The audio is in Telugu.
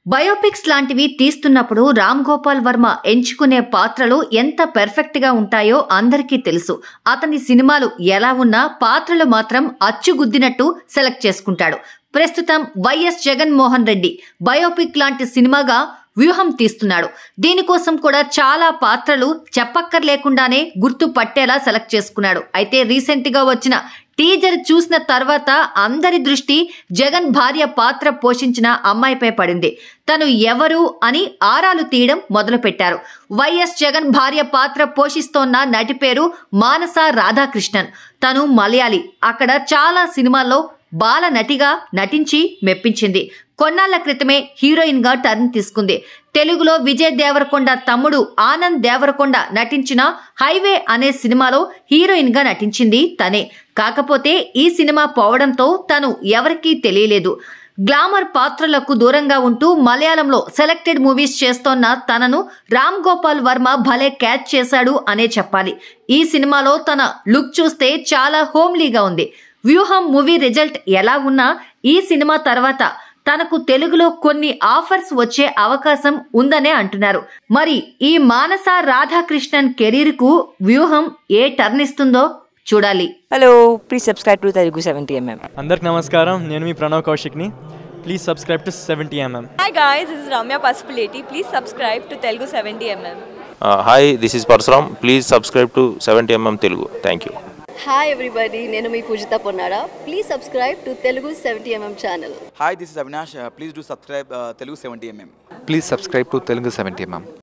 బయోపిక్స్ లాంటివి తీస్తున్నప్పుడు రామ్ గోపాల్ వర్మ ఎంచుకునే పాత్రలు ఎంత పెర్ఫెక్ట్ గా ఉంటాయో అందరికీ తెలుసు అతని సినిమాలు ఎలా ఉన్నా పాత్రలు మాత్రం అచ్చుగుద్దినట్టు సెలెక్ట్ చేసుకుంటాడు ప్రస్తుతం వైఎస్ జగన్మోహన్ రెడ్డి బయోపిక్ లాంటి సినిమాగా వ్యూహం తీస్తున్నాడు దీనికోసం కూడా చాలా పాత్రలు చెప్పక్కర్లేకుండానే గుర్తు పట్టేలా సెలెక్ట్ చేసుకున్నాడు అయితే రీసెంట్ గా వచ్చిన టీజర్ చూసిన తర్వాత అందరి దృష్టి జగన్ భార్య పాత్ర పోషించిన అమ్మాయిపై పడింది తను ఎవరు అని ఆరాలు తీయడం మొదలుపెట్టారు వైఎస్ జగన్ భార్య పాత్ర పోషిస్తోన్న నటి పేరు మానస రాధాకృష్ణన్ తను మలయాళి అక్కడ చాలా సినిమాల్లో బాల నటిగా నటించి మెప్పించింది కొన్నాళ్ల క్రితమే హీరోయిన్ గా టర్న్ తీసుకుంది తెలుగులో విజయ్ దేవరకొండ తమ్ముడు ఆనంద్ దేవరకొండ నటించిన హైవే అనే సినిమాలో హీరోయిన్ గా నటించింది తనే కాకపోతే ఈ సినిమా పోవడంతో తను ఎవరికీ తెలియలేదు గ్లామర్ పాత్రలకు దూరంగా ఉంటూ మలయాళంలో సెలెక్టెడ్ మూవీస్ చేస్తోన్న తనను రామ్ గోపాల్ వర్మ భలే క్యాచ్ చేశాడు అనే చెప్పాలి ఈ సినిమాలో తన లుక్ చూస్తే చాలా హోమ్లీగా ఉంది వ్యూహం మూవీ రిజల్ట్ ఎలా ఉన్నా ఈ సినిమా తర్వాత తనకు తెలుగులో కొన్ని ఆఫర్స్ వచ్చే అవకాశం ఉందనే అంటున్నారు మరి ఈ మానస రాధాకృష్ణన్ కెరీర్ కు వ్యూహం ఏ టర్న్ ఇస్తుందో చూడాలి hello please subscribe to Telugu seventy MM అందరికి నమస్కారం నేను మీ ప్రణవ్ కౌశిక్ని please subscribe to seventy MM Hi guys, this is Ramya Pasupuleti. Please subscribe to Telugu 70mm. Hi this is Parashuram please subscribe to seventy MM Telugu thank you hi everybody నేను మీ Pujitha Ponnada please subscribe to Telugu seventy MM channel Hi, this is Avinash. Uh, please do subscribe uh, Telugu 70mm. Please subscribe to Telugu 70 mm.